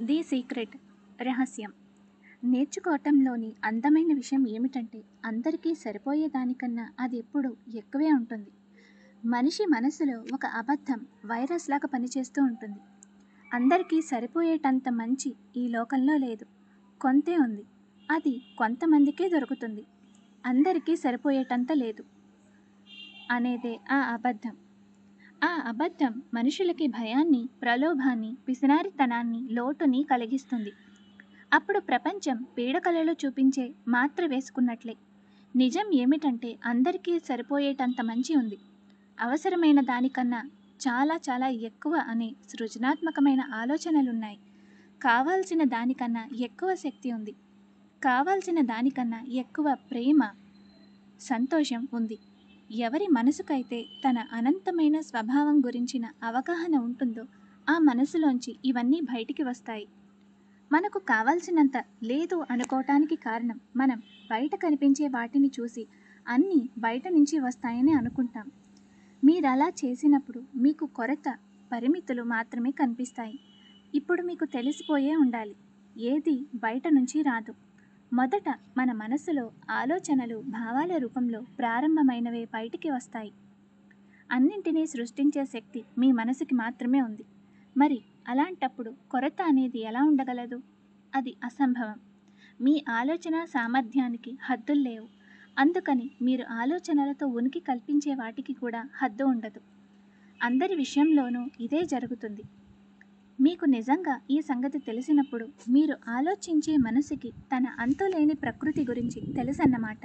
the secret రహస్యం నేర్చుకోవటంలోని అందమైన విషయం ఏమిటంటే అందరికీ సరిపోయే దానికన్నా అది ఎప్పుడు ఎక్కువే ఉంటుంది మనిషి మనసులో ఒక అబద్ధం వైరస్ లాగా పనిచేస్తూ ఉంటుంది అందరికీ సరిపోయేటంత మంచి ఈ లోకంలో లేదు కొంతే ఉంది అది కొంతమందికే దొరుకుతుంది అందరికీ సరిపోయేటంత లేదు అనేదే ఆ అబద్ధం ఆ అబద్ధం మనుషులకి భయాన్ని ప్రలోభాన్ని పిసినారితనాన్ని లోటుని కలిగిస్తుంది అప్పుడు ప్రపంచం పీడకలలో చూపించే మాత్ర వేసుకున్నట్లే నిజం ఏమిటంటే అందరికీ సరిపోయేటంత మంచి ఉంది అవసరమైన దానికన్నా చాలా చాలా ఎక్కువ అనే సృజనాత్మకమైన ఆలోచనలున్నాయి కావాల్సిన దానికన్నా ఎక్కువ శక్తి ఉంది కావాల్సిన దానికన్నా ఎక్కువ ప్రేమ సంతోషం ఉంది ఎవరి మనసుకైతే తన అనంతమైన స్వభావం గురించిన అవగాహన ఉంటుందో ఆ మనసులోంచి ఇవన్నీ బయటికి వస్తాయి మనకు కావాల్సినంత లేదు అనుకోవటానికి కారణం మనం బయట కనిపించే వాటిని చూసి అన్నీ బయట నుంచి వస్తాయని అనుకుంటాం మీరు అలా చేసినప్పుడు మీకు కొరత పరిమితులు మాత్రమే కనిపిస్తాయి ఇప్పుడు మీకు తెలిసిపోయే ఉండాలి ఏది బయట నుంచి రాదు మొదట మన మనసులో ఆలోచనలు భావాల రూపంలో ప్రారంభమైనవే బయటికి వస్తాయి అన్నింటినీ సృష్టించే శక్తి మీ మనసుకి మాత్రమే ఉంది మరి అలాంటప్పుడు కొరత అనేది ఎలా ఉండగలదు అది అసంభవం మీ ఆలోచన సామర్థ్యానికి హద్దులు లేవు అందుకని మీరు ఆలోచనలతో ఉనికి కల్పించే వాటికి కూడా హద్దు ఉండదు అందరి విషయంలోనూ ఇదే జరుగుతుంది మీకు నిజంగా ఈ సంగతి తెలిసినప్పుడు మీరు ఆలోచించే మనసుకి తన అంతులేని ప్రకృతి గురించి తెలుసన్నమాట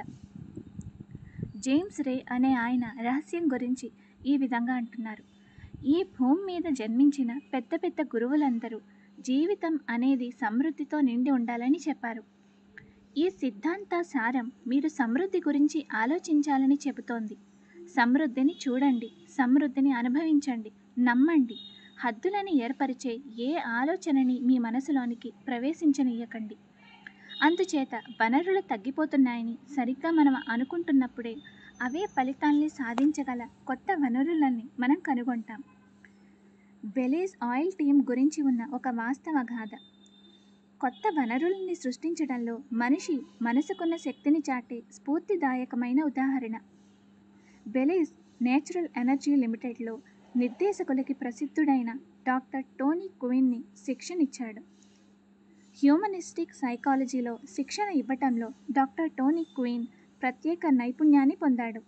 జేమ్స్ రే అనే ఆయన రహస్యం గురించి ఈ విధంగా అంటున్నారు ఈ భూమి మీద జన్మించిన పెద్ద పెద్ద గురువులందరూ జీవితం అనేది సమృద్ధితో నిండి ఉండాలని చెప్పారు ఈ సిద్ధాంత సారం మీరు సమృద్ధి గురించి ఆలోచించాలని చెబుతోంది సమృద్ధిని చూడండి సమృద్ధిని అనుభవించండి నమ్మండి హద్దులని ఏర్పరిచే ఏ ఆలోచనని మీ మనసులోనికి ప్రవేశించనీయకండి అందుచేత వనరులు తగ్గిపోతున్నాయని సరిగ్గా మనం అనుకుంటున్నప్పుడే అవే ఫలితాల్ని సాధించగల కొత్త వనరులని మనం కనుగొంటాం బెలీజ్ ఆయిల్ టీం గురించి ఉన్న ఒక వాస్తవ గాథ కొత్త వనరుల్ని సృష్టించడంలో మనిషి మనసుకున్న శక్తిని చాటే స్ఫూర్తిదాయకమైన ఉదాహరణ బెలీజ్ నేచురల్ ఎనర్జీ లిమిటెడ్లో నిర్దేశకులకి ప్రసిద్ధుడైన డాక్టర్ టోనీ క్వీన్ని శిక్షణ ఇచ్చాడు హ్యూమనిస్టిక్ సైకాలజీలో శిక్షణ ఇవ్వటంలో డాక్టర్ టోనీ క్వీన్ ప్రత్యేక నైపుణ్యాన్ని పొందాడు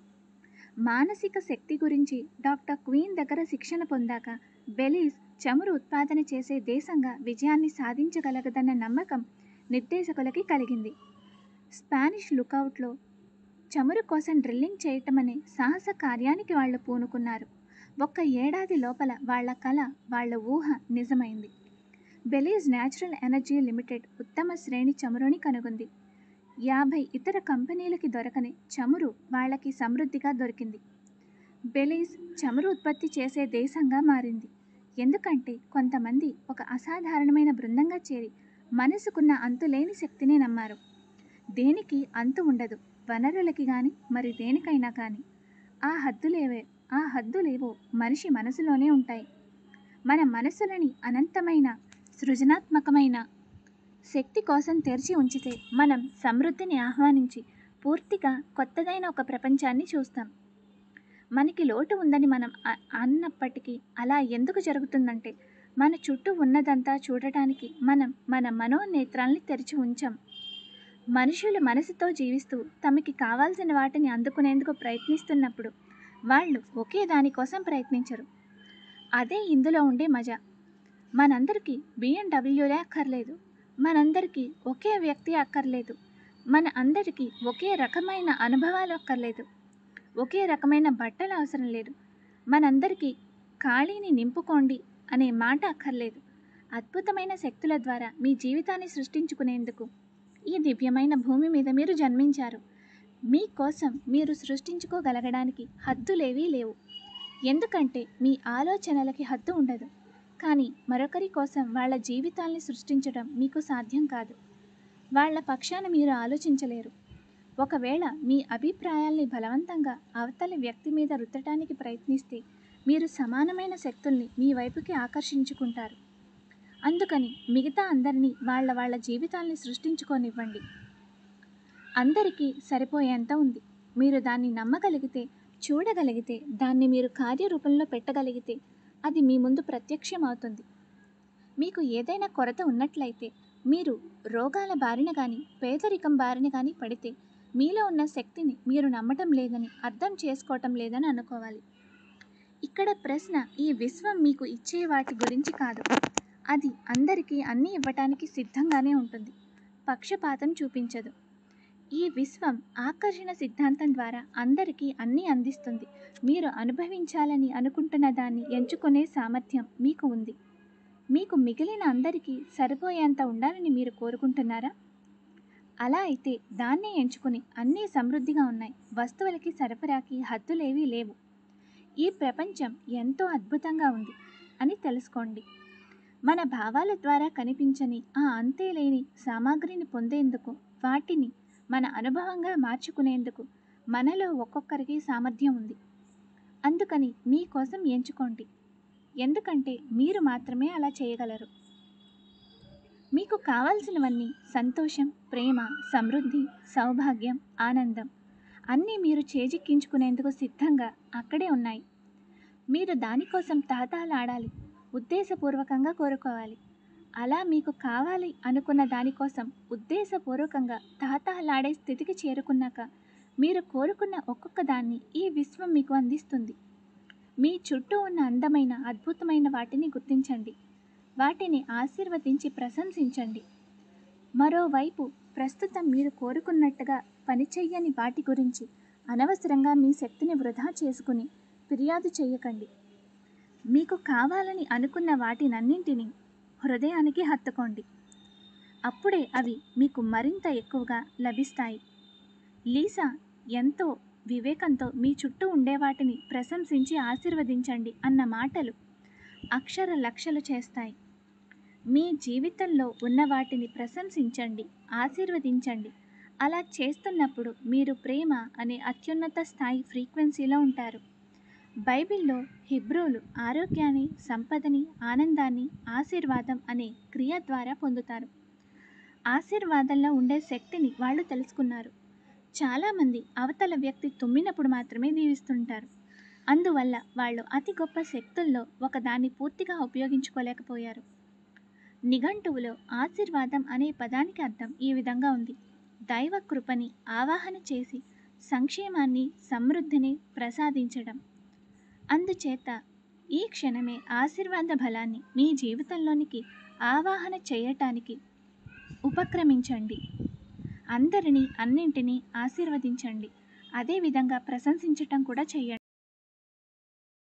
మానసిక శక్తి గురించి డాక్టర్ క్వీన్ దగ్గర శిక్షణ పొందాక బెలీజ్ చమురు ఉత్పాదన చేసే దేశంగా విజయాన్ని సాధించగలగదన్న నమ్మకం నిర్దేశకులకి కలిగింది స్పానిష్ లుకౌట్లో చమురు కోసం డ్రిల్లింగ్ చేయటం అనే సాహస కార్యానికి వాళ్ళు పూనుకున్నారు ఒక్క ఏడాది లోపల వాళ్ళ కళ వాళ్ళ ఊహ నిజమైంది బెలీజ్ న్యాచురల్ ఎనర్జీ లిమిటెడ్ ఉత్తమ శ్రేణి చమురుని కనుగొంది యాభై ఇతర కంపెనీలకి దొరకని చమురు వాళ్ళకి సమృద్ధిగా దొరికింది బెలీజ్ చమురు ఉత్పత్తి చేసే దేశంగా మారింది ఎందుకంటే కొంతమంది ఒక అసాధారణమైన బృందంగా చేరి మనసుకున్న అంతులేని శక్తిని నమ్మారు దేనికి అంతు ఉండదు వనరులకి కానీ మరి దేనికైనా కానీ ఆ హద్దులేవే ఆ హద్దులేవో మనిషి మనసులోనే ఉంటాయి మన మనసులని అనంతమైన సృజనాత్మకమైన శక్తి కోసం తెరిచి ఉంచితే మనం సమృద్ధిని ఆహ్వానించి పూర్తిగా కొత్తదైన ఒక ప్రపంచాన్ని చూస్తాం మనకి లోటు ఉందని మనం అ- అన్నప్పటికీ అలా ఎందుకు జరుగుతుందంటే మన చుట్టూ ఉన్నదంతా చూడటానికి మనం మన మనోనేత్రాల్ని తెరిచి ఉంచాం మనుషులు మనసుతో జీవిస్తూ తమకి కావాల్సిన వాటిని అందుకునేందుకు ప్రయత్నిస్తున్నప్పుడు వాళ్ళు ఒకే దానికోసం ప్రయత్నించరు అదే ఇందులో ఉండే మజా మనందరికీ బిఎండబ్ల్యూలే అక్కర్లేదు మనందరికీ ఒకే వ్యక్తి అక్కర్లేదు మన అందరికీ ఒకే రకమైన అనుభవాలు అక్కర్లేదు ఒకే రకమైన బట్టలు అవసరం లేదు మనందరికీ ఖాళీని నింపుకోండి అనే మాట అక్కర్లేదు అద్భుతమైన శక్తుల ద్వారా మీ జీవితాన్ని సృష్టించుకునేందుకు ఈ దివ్యమైన భూమి మీద మీరు జన్మించారు మీకోసం మీరు సృష్టించుకోగలగడానికి హద్దులేవీ లేవు ఎందుకంటే మీ ఆలోచనలకి హద్దు ఉండదు కానీ మరొకరి కోసం వాళ్ళ జీవితాల్ని సృష్టించడం మీకు సాధ్యం కాదు వాళ్ళ పక్షాన మీరు ఆలోచించలేరు ఒకవేళ మీ అభిప్రాయాల్ని బలవంతంగా అవతలి వ్యక్తి మీద రుద్దటానికి ప్రయత్నిస్తే మీరు సమానమైన శక్తుల్ని మీ వైపుకి ఆకర్షించుకుంటారు అందుకని మిగతా అందరినీ వాళ్ళ వాళ్ళ జీవితాల్ని సృష్టించుకోనివ్వండి అందరికీ సరిపోయేంత ఉంది మీరు దాన్ని నమ్మగలిగితే చూడగలిగితే దాన్ని మీరు కార్యరూపంలో పెట్టగలిగితే అది మీ ముందు ప్రత్యక్షం అవుతుంది మీకు ఏదైనా కొరత ఉన్నట్లయితే మీరు రోగాల బారిన కానీ పేదరికం బారిన కానీ పడితే మీలో ఉన్న శక్తిని మీరు నమ్మటం లేదని అర్థం చేసుకోవటం లేదని అనుకోవాలి ఇక్కడ ప్రశ్న ఈ విశ్వం మీకు ఇచ్చే వాటి గురించి కాదు అది అందరికీ అన్నీ ఇవ్వటానికి సిద్ధంగానే ఉంటుంది పక్షపాతం చూపించదు ఈ విశ్వం ఆకర్షణ సిద్ధాంతం ద్వారా అందరికీ అన్నీ అందిస్తుంది మీరు అనుభవించాలని అనుకుంటున్న దాన్ని ఎంచుకునే సామర్థ్యం మీకు ఉంది మీకు మిగిలిన అందరికీ సరిపోయేంత ఉండాలని మీరు కోరుకుంటున్నారా అలా అయితే దాన్నే ఎంచుకుని అన్నీ సమృద్ధిగా ఉన్నాయి వస్తువులకి సరఫరాకి హద్దులేవీ లేవు ఈ ప్రపంచం ఎంతో అద్భుతంగా ఉంది అని తెలుసుకోండి మన భావాల ద్వారా కనిపించని ఆ అంతేలేని సామాగ్రిని పొందేందుకు వాటిని మన అనుభవంగా మార్చుకునేందుకు మనలో ఒక్కొక్కరికి సామర్థ్యం ఉంది అందుకని మీకోసం ఎంచుకోండి ఎందుకంటే మీరు మాత్రమే అలా చేయగలరు మీకు కావాల్సినవన్నీ సంతోషం ప్రేమ సమృద్ధి సౌభాగ్యం ఆనందం అన్నీ మీరు చేజిక్కించుకునేందుకు సిద్ధంగా అక్కడే ఉన్నాయి మీరు దానికోసం తాతాలాడాలి ఉద్దేశపూర్వకంగా కోరుకోవాలి అలా మీకు కావాలి అనుకున్న దానికోసం ఉద్దేశపూర్వకంగా తాతాలాడే స్థితికి చేరుకున్నాక మీరు కోరుకున్న ఒక్కొక్క దాన్ని ఈ విశ్వం మీకు అందిస్తుంది మీ చుట్టూ ఉన్న అందమైన అద్భుతమైన వాటిని గుర్తించండి వాటిని ఆశీర్వదించి ప్రశంసించండి మరోవైపు ప్రస్తుతం మీరు కోరుకున్నట్టుగా పనిచెయ్యని వాటి గురించి అనవసరంగా మీ శక్తిని వృధా చేసుకుని ఫిర్యాదు చేయకండి మీకు కావాలని అనుకున్న వాటినన్నింటినీ హృదయానికి హత్తుకోండి అప్పుడే అవి మీకు మరింత ఎక్కువగా లభిస్తాయి లీసా ఎంతో వివేకంతో మీ చుట్టూ ఉండే వాటిని ప్రశంసించి ఆశీర్వదించండి అన్న మాటలు అక్షర లక్షలు చేస్తాయి మీ జీవితంలో ఉన్న వాటిని ప్రశంసించండి ఆశీర్వదించండి అలా చేస్తున్నప్పుడు మీరు ప్రేమ అనే అత్యున్నత స్థాయి ఫ్రీక్వెన్సీలో ఉంటారు బైబిల్లో హిబ్రోలు ఆరోగ్యాన్ని సంపదని ఆనందాన్ని ఆశీర్వాదం అనే క్రియ ద్వారా పొందుతారు ఆశీర్వాదంలో ఉండే శక్తిని వాళ్ళు తెలుసుకున్నారు చాలామంది అవతల వ్యక్తి తుమ్మినప్పుడు మాత్రమే దీవిస్తుంటారు అందువల్ల వాళ్ళు అతి గొప్ప శక్తుల్లో ఒకదాన్ని పూర్తిగా ఉపయోగించుకోలేకపోయారు నిఘంటువులో ఆశీర్వాదం అనే పదానికి అర్థం ఈ విధంగా ఉంది దైవ కృపని ఆవాహన చేసి సంక్షేమాన్ని సమృద్ధిని ప్రసాదించడం అందుచేత ఈ క్షణమే ఆశీర్వాద బలాన్ని మీ జీవితంలోనికి ఆవాహన చేయటానికి ఉపక్రమించండి అందరినీ అన్నింటినీ ఆశీర్వదించండి అదేవిధంగా ప్రశంసించటం కూడా చేయండి